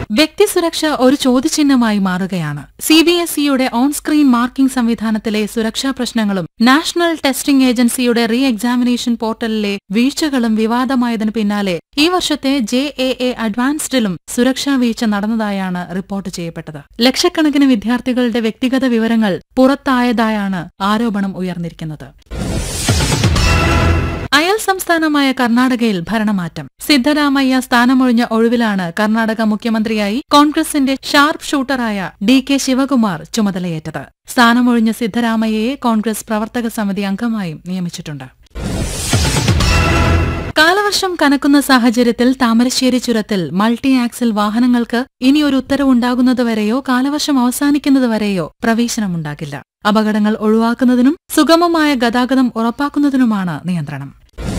വ്യക്തിസുരക്ഷ ഒരു ചോദ്യചിഹ്നമായി മാറുകയാണ് സി ബി എസ് ഇയുടെ ഓൺ സ്ക്രീൻ മാർക്കിംഗ് സംവിധാനത്തിലെ സുരക്ഷാ പ്രശ്നങ്ങളും നാഷണൽ ടെസ്റ്റിംഗ് ഏജൻസിയുടെ റീ എക്സാമിനേഷൻ പോർട്ടലിലെ വീഴ്ചകളും വിവാദമായതിനു പിന്നാലെ ഈ വർഷത്തെ ജെ എ എ അഡ്വാൻസ്ഡിലും സുരക്ഷാ വീഴ്ച നടന്നതായാണ് റിപ്പോർട്ട് ചെയ്യപ്പെട്ടത് ലക്ഷക്കണക്കിന് വിദ്യാർത്ഥികളുടെ വ്യക്തിഗത വിവരങ്ങൾ പുറത്തായതായാണ് ആരോപണം ഉയർന്നിരിക്കുന്നത് അയൽ സംസ്ഥാനമായ കർണാടകയിൽ ഭരണമാറ്റം സിദ്ധരാമയ്യ സ്ഥാനമൊഴിഞ്ഞ ഒഴിവിലാണ് കർണാടക മുഖ്യമന്ത്രിയായി കോൺഗ്രസിന്റെ ഷാർപ്പ് ഷൂട്ടറായ ഡി കെ ശിവകുമാർ ചുമതലയേറ്റത് സ്ഥാനമൊഴിഞ്ഞ സിദ്ധരാമയ്യയെ കോൺഗ്രസ് പ്രവർത്തക സമിതി അംഗമായും നിയമിച്ചിട്ടുണ്ട് കാലവർഷം കനക്കുന്ന സാഹചര്യത്തിൽ താമരശ്ശേരി ചുരത്തിൽ മൾട്ടി ആക്സിൽ വാഹനങ്ങൾക്ക് ഇനി ഒരു ഉത്തരവുണ്ടാകുന്നതുവരെയോ കാലവർഷം അവസാനിക്കുന്നതുവരെയോ പ്രവേശനമുണ്ടാകില്ല അപകടങ്ങൾ ഒഴിവാക്കുന്നതിനും സുഗമമായ ഗതാഗതം ഉറപ്പാക്കുന്നതിനുമാണ് നിയന്ത്രണം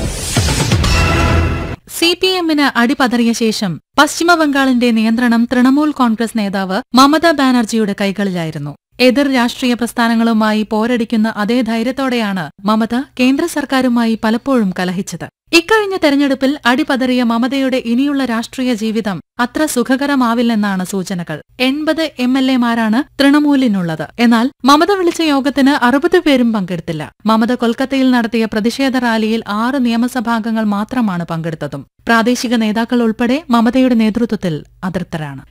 സി പി എമ്മിന് അടിപതറിയ ശേഷം പശ്ചിമബംഗാളിന്റെ നിയന്ത്രണം തൃണമൂൽ കോൺഗ്രസ് നേതാവ് മമതാ ബാനർജിയുടെ കൈകളിലായിരുന്നു എതിർ രാഷ്ട്രീയ പ്രസ്ഥാനങ്ങളുമായി പോരടിക്കുന്ന അതേ ധൈര്യത്തോടെയാണ് മമത കേന്ദ്ര സർക്കാരുമായി പലപ്പോഴും കലഹിച്ചത് ഇക്കഴിഞ്ഞ തെരഞ്ഞെടുപ്പിൽ അടിപതറിയ മമതയുടെ ഇനിയുള്ള രാഷ്ട്രീയ ജീവിതം അത്ര സുഖകരമാവില്ലെന്നാണ് സൂചനകൾ എൺപത് എം എൽ എമാരാണ് തൃണമൂലിനുള്ളത് എന്നാൽ മമത വിളിച്ച യോഗത്തിന് അറുപത് പേരും പങ്കെടുത്തില്ല മമത കൊൽക്കത്തയിൽ നടത്തിയ പ്രതിഷേധ റാലിയിൽ ആറ് നിയമസഭാംഗങ്ങൾ മാത്രമാണ് പങ്കെടുത്തതും പ്രാദേശിക നേതാക്കൾ ഉൾപ്പെടെ മമതയുടെ നേതൃത്വത്തിൽ അതൃപ്തരാണ്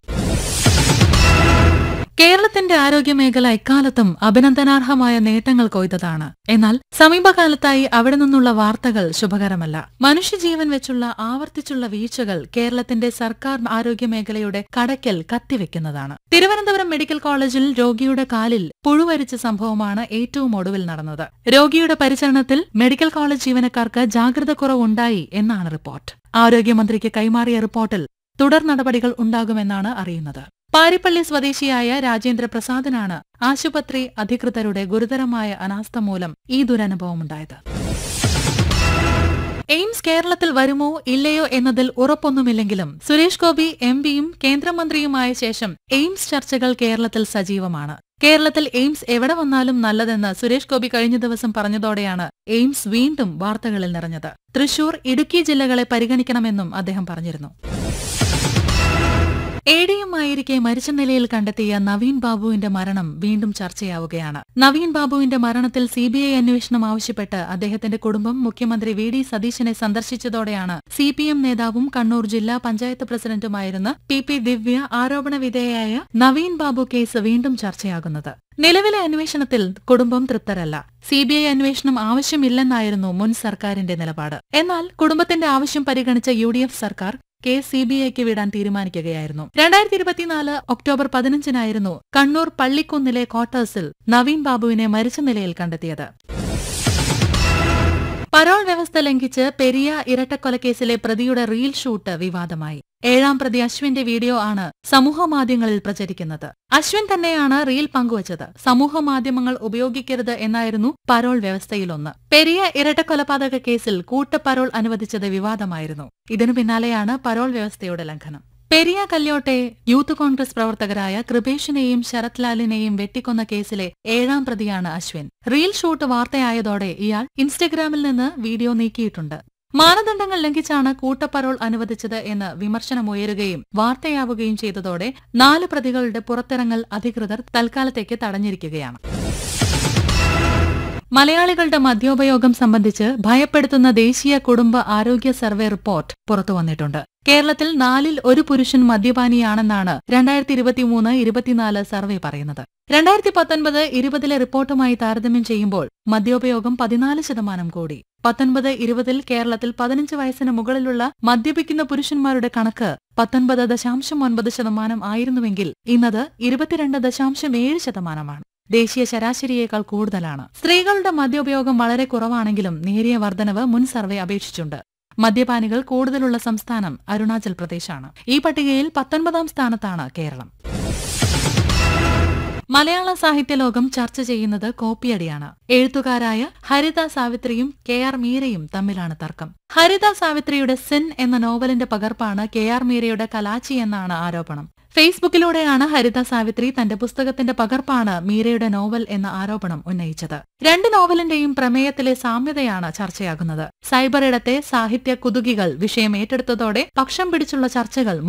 കേരളത്തിന്റെ ആരോഗ്യമേഖല എക്കാലത്തും അഭിനന്ദനാർഹമായ നേട്ടങ്ങൾ കൊയ്തതാണ് എന്നാൽ സമീപകാലത്തായി അവിടെ നിന്നുള്ള വാർത്തകൾ ശുഭകരമല്ല മനുഷ്യജീവൻ വെച്ചുള്ള ആവർത്തിച്ചുള്ള വീഴ്ചകൾ കേരളത്തിന്റെ സർക്കാർ ആരോഗ്യമേഖലയുടെ കടയ്ക്കൽ കത്തിവെക്കുന്നതാണ് തിരുവനന്തപുരം മെഡിക്കൽ കോളേജിൽ രോഗിയുടെ കാലിൽ പുഴുവരിച്ച സംഭവമാണ് ഏറ്റവും ഒടുവിൽ നടന്നത് രോഗിയുടെ പരിചരണത്തിൽ മെഡിക്കൽ കോളേജ് ജീവനക്കാർക്ക് ജാഗ്രത കുറവുണ്ടായി എന്നാണ് റിപ്പോർട്ട് ആരോഗ്യമന്ത്രിക്ക് കൈമാറിയ റിപ്പോർട്ടിൽ തുടർ നടപടികൾ ഉണ്ടാകുമെന്നാണ് അറിയുന്നത് പാരിപ്പള്ളി സ്വദേശിയായ രാജേന്ദ്ര പ്രസാദിനാണ് ആശുപത്രി അധികൃതരുടെ ഗുരുതരമായ അനാസ്ഥ മൂലം ഈ ദുരനുഭവമുണ്ടായത് എയിംസ് കേരളത്തിൽ വരുമോ ഇല്ലയോ എന്നതിൽ ഉറപ്പൊന്നുമില്ലെങ്കിലും സുരേഷ് ഗോപി എം പിയും കേന്ദ്രമന്ത്രിയുമായ ശേഷം എയിംസ് ചർച്ചകൾ കേരളത്തിൽ സജീവമാണ് കേരളത്തിൽ എയിംസ് എവിടെ വന്നാലും നല്ലതെന്ന് സുരേഷ് ഗോപി കഴിഞ്ഞ ദിവസം പറഞ്ഞതോടെയാണ് എയിംസ് വീണ്ടും വാർത്തകളിൽ നിറഞ്ഞത് തൃശൂർ ഇടുക്കി ജില്ലകളെ പരിഗണിക്കണമെന്നും അദ്ദേഹം പറഞ്ഞിരുന്നു എഡിയുമായിരിക്കെ മരിച്ച നിലയിൽ കണ്ടെത്തിയ നവീൻ ബാബുവിന്റെ മരണം വീണ്ടും ചർച്ചയാവുകയാണ് നവീൻ ബാബുവിന്റെ മരണത്തിൽ സിബിഐ അന്വേഷണം ആവശ്യപ്പെട്ട് അദ്ദേഹത്തിന്റെ കുടുംബം മുഖ്യമന്ത്രി വി ഡി സതീശനെ സന്ദർശിച്ചതോടെയാണ് സി പി എം നേതാവും കണ്ണൂർ ജില്ലാ പഞ്ചായത്ത് പ്രസിഡന്റുമായിരുന്ന പി പി ദിവ്യ ആരോപണ വിധേയയായ നവീൻ ബാബു കേസ് വീണ്ടും ചർച്ചയാകുന്നത് നിലവിലെ അന്വേഷണത്തിൽ കുടുംബം തൃപ്തരല്ല സിബിഐ അന്വേഷണം ആവശ്യമില്ലെന്നായിരുന്നു മുൻ സർക്കാരിന്റെ നിലപാട് എന്നാൽ കുടുംബത്തിന്റെ ആവശ്യം പരിഗണിച്ച യു സർക്കാർ കേസ് സി ബി ഐക്ക് വിടാൻ തീരുമാനിക്കുകയായിരുന്നു രണ്ടായിരത്തി ഇരുപത്തിനാല് ഒക്ടോബർ പതിനഞ്ചിനായിരുന്നു കണ്ണൂർ പള്ളിക്കുന്നിലെ ക്വാർട്ടേഴ്സിൽ നവീൻ ബാബുവിനെ മരിച്ച നിലയിൽ കണ്ടെത്തിയത് പരോൾ വ്യവസ്ഥ ലംഘിച്ച് പെരിയ ഇരട്ടക്കൊലക്കേസിലെ പ്രതിയുടെ റീൽ ഷൂട്ട് വിവാദമായി ഏഴാം പ്രതി അശ്വിന്റെ വീഡിയോ ആണ് സമൂഹമാധ്യമങ്ങളിൽ പ്രചരിക്കുന്നത് അശ്വിൻ തന്നെയാണ് റീൽ പങ്കുവച്ചത് സമൂഹമാധ്യമങ്ങൾ ഉപയോഗിക്കരുത് എന്നായിരുന്നു പരോൾ വ്യവസ്ഥയിലൊന്ന് പെരിയ ഇരട്ടക്കൊലപാതക കേസിൽ കൂട്ടപ്പരോൾ അനുവദിച്ചത് വിവാദമായിരുന്നു ഇതിനു പിന്നാലെയാണ് പരോൾ വ്യവസ്ഥയുടെ ലംഘനം പെരിയ കല്യോട്ടെ യൂത്ത് കോൺഗ്രസ് പ്രവർത്തകരായ കൃപേഷിനെയും ശരത് ലാലിനെയും വെട്ടിക്കൊന്ന കേസിലെ ഏഴാം പ്രതിയാണ് അശ്വിൻ റീൽ ഷൂട്ട് വാർത്തയായതോടെ ഇയാൾ ഇൻസ്റ്റഗ്രാമിൽ നിന്ന് വീഡിയോ നീക്കിയിട്ടുണ്ട് മാനദണ്ഡങ്ങൾ ലംഘിച്ചാണ് കൂട്ടപ്പരോൾ അനുവദിച്ചത് എന്ന് വിമർശനമുയരുകയും വാർത്തയാവുകയും ചെയ്തതോടെ നാല് പ്രതികളുടെ പുറത്തിറങ്ങൽ അധികൃതർ തൽക്കാലത്തേക്ക് തടഞ്ഞിരിക്കുകയാണ് മലയാളികളുടെ മദ്യോപയോഗം സംബന്ധിച്ച് ഭയപ്പെടുത്തുന്ന ദേശീയ കുടുംബ ആരോഗ്യ സർവേ റിപ്പോർട്ട് പുറത്തുവന്നിട്ടുണ്ട് കേരളത്തിൽ നാലിൽ ഒരു പുരുഷൻ മദ്യപാനിയാണെന്നാണ് രണ്ടായിരത്തി ഇരുപത്തിമൂന്ന് ഇരുപത്തിനാല് സർവേ പറയുന്നത് രണ്ടായിരത്തി പത്തൊൻപത് ഇരുപതിലെ റിപ്പോർട്ടുമായി താരതമ്യം ചെയ്യുമ്പോൾ മദ്യോപയോഗം പതിനാല് ശതമാനം കൂടി പത്തൊൻപത് ഇരുപതിൽ കേരളത്തിൽ പതിനഞ്ച് വയസ്സിന് മുകളിലുള്ള മദ്യപിക്കുന്ന പുരുഷന്മാരുടെ കണക്ക് പത്തൊൻപത് ദശാംശം ഒൻപത് ശതമാനം ആയിരുന്നുവെങ്കിൽ ഇന്നത് ഇരുപത്തിരണ്ട് ദശാംശം ഏഴ് ശതമാനമാണ് ദേശീയ ശരാശരിയേക്കാൾ കൂടുതലാണ് സ്ത്രീകളുടെ മദ്യോപയോഗം വളരെ കുറവാണെങ്കിലും നേരിയ വർധനവ് മുൻ സർവേ അപേക്ഷിച്ചുണ്ട് മദ്യപാനികൾ കൂടുതലുള്ള സംസ്ഥാനം അരുണാചൽ പ്രദേശാണ് ഈ പട്ടികയിൽ പത്തൊൻപതാം സ്ഥാനത്താണ് കേരളം മലയാള സാഹിത്യലോകം ചർച്ച ചെയ്യുന്നത് കോപ്പിയടിയാണ് എഴുത്തുകാരായ ഹരിത സാവിത്രിയും കെ ആർ മീരയും തമ്മിലാണ് തർക്കം ഹരിത സാവിത്രിയുടെ സെൻ എന്ന നോവലിന്റെ പകർപ്പാണ് കെ ആർ മീരയുടെ കലാച്ചി എന്നാണ് ആരോപണം ഫേസ്ബുക്കിലൂടെയാണ് ഹരിത സാവിത്രി തന്റെ പുസ്തകത്തിന്റെ പകർപ്പാണ് മീരയുടെ നോവൽ എന്ന ആരോപണം ഉന്നയിച്ചത് രണ്ട് നോവലിന്റെയും പ്രമേയത്തിലെ സാമ്യതയാണ് ചർച്ചയാകുന്നത് സൈബർ ഇടത്തെ സാഹിത്യ കുതുകികൾ വിഷയം ഏറ്റെടുത്തതോടെ പക്ഷം പിടിച്ചുള്ള ചർച്ചകൾ